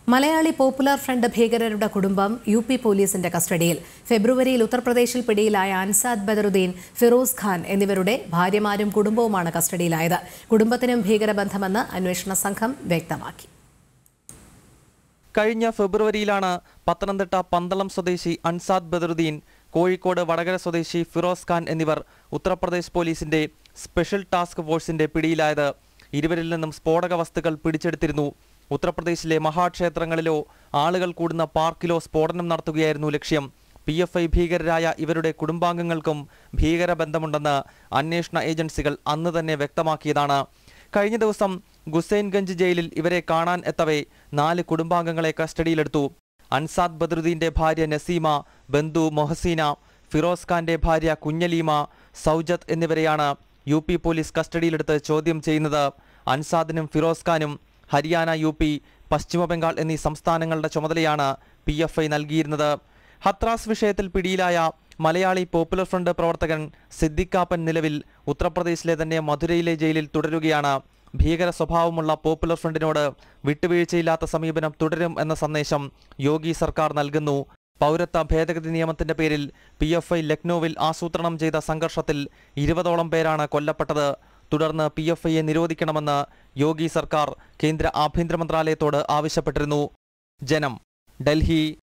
Malayali popular front ഭീകരരുടെ കുടുംബം U P പോലീസിന്റെ കസ്റ്റഡിയിൽ ഫെബ്രുവരിയിൽ ഉത്തർപ്രദേശിൽ പിടിയിലായ അൻസാദ് ബദറുദ്ദീൻ ഫിറോസ് ഖാൻ എന്നിവരുടെ ഭാര്യമാരും കുടുംബവുമാണ് കസ്റ്റഡിയിലായത് കുടുംബത്തിനും ഭീകരബന്ധമെന്ന് അന്വേഷണ സംഘം വ്യക്തമാക്കി കഴിഞ്ഞ ഫെബ്രുവരിയിലാണ് പത്തനംതിട്ട പന്തളം സ്വദേശി അൻസാദ് ബദറുദ്ദീൻ കോഴിക്കോട് വടകര സ്വദേശി ഫിറോസ് ഖാൻ എന്നിവർ ഉത്തർപ്രദേശ് പോലീസിന്റെ സ്പെഷ്യൽ ടാസ്ക് ഫോഴ്സിന്റെ പിടിയിലായത് ഇരുവരിൽ നിന്നും സ്ഫോടക വസ്തുക്കൾ പിടിച്ചെടുത്തിരുന്നു ഉത്തർപ്രദേശിലെ മഹാക്ഷേത്രങ്ങളിലോ ആളുകൾ കൂടുന്ന പാർക്കിലോ സ്ഫോടനം നടത്തുകയായിരുന്നു ലക്ഷ്യം പി എഫ് ഐ ഭീകരരായ ഇവരുടെ കുടുംബാംഗങ്ങൾക്കും ഭീകരബന്ധമുണ്ടെന്ന് അന്വേഷണ ഏജൻസികൾ അന്ന് തന്നെ വ്യക്തമാക്കിയതാണ് കഴിഞ്ഞ ദിവസം ഗുസൈൻഗഞ്ച് ജയിലിൽ ഇവരെ കാണാൻ എത്തവേ നാല് കുടുംബാംഗങ്ങളെ കസ്റ്റഡിയിലെടുത്തു അൻസാദ് ബദറുദ്ദീന്റെ ഭാര്യ നസീമ ബന്ധു മൊഹസീന ഫിറോസ് ഖാന്റെ ഭാര്യ കുഞ്ഞലീമ സൗജത്ത് എന്നിവരെയാണ് യു പി പോലീസ് കസ്റ്റഡിയിലെടുത്ത് ചോദ്യം ചെയ്യുന്നത് അൻസാദിനും ഫിറോസ് ഖാനും ഹരിയാന യു പി പശ്ചിമ ബംഗാൾ എന്നീ സംസ്ഥാനങ്ങളുടെ ചുമതലയാണ് പി എഫ് ഐ നൽകിയിരുന്നത് ഹത്രാസ് വിഷയത്തിൽ പിടിയിലായ മലയാളി പോപ്പുലർ ഫ്രണ്ട് പ്രവർത്തകൻ സിദ്ദിഖാപ്പൻ നിലവിൽ ഉത്തർപ്രദേശിലെ തന്നെ മധുരയിലെ ജയിലിൽ തുടരുകയാണ് ഭീകര സ്വഭാവമുള്ള പോപ്പുലർ ഫ്രണ്ടിനോട് വിട്ടുവീഴ്ചയില്ലാത്ത സമീപനം തുടരും എന്ന സന്ദേശം യോഗി സർക്കാർ നൽകുന്നു പൗരത്വ ഭേദഗതി നിയമത്തിന്റെ പേരിൽ പി എഫ് ഐ ലക്നൌവിൽ ആസൂത്രണം ചെയ്ത സംഘർഷത്തിൽ ഇരുപതോളം പേരാണ് കൊല്ലപ്പെട്ടത് തുടർന്ന് പി എഫ് ഐയെ നിരോധിക്കണമെന്ന് യോഗി സർക്കാർ കേന്ദ്ര ആഭ്യന്തര മന്ത്രാലയത്തോട് ആവശ്യപ്പെട്ടിരുന്നു ജനം ഡൽഹി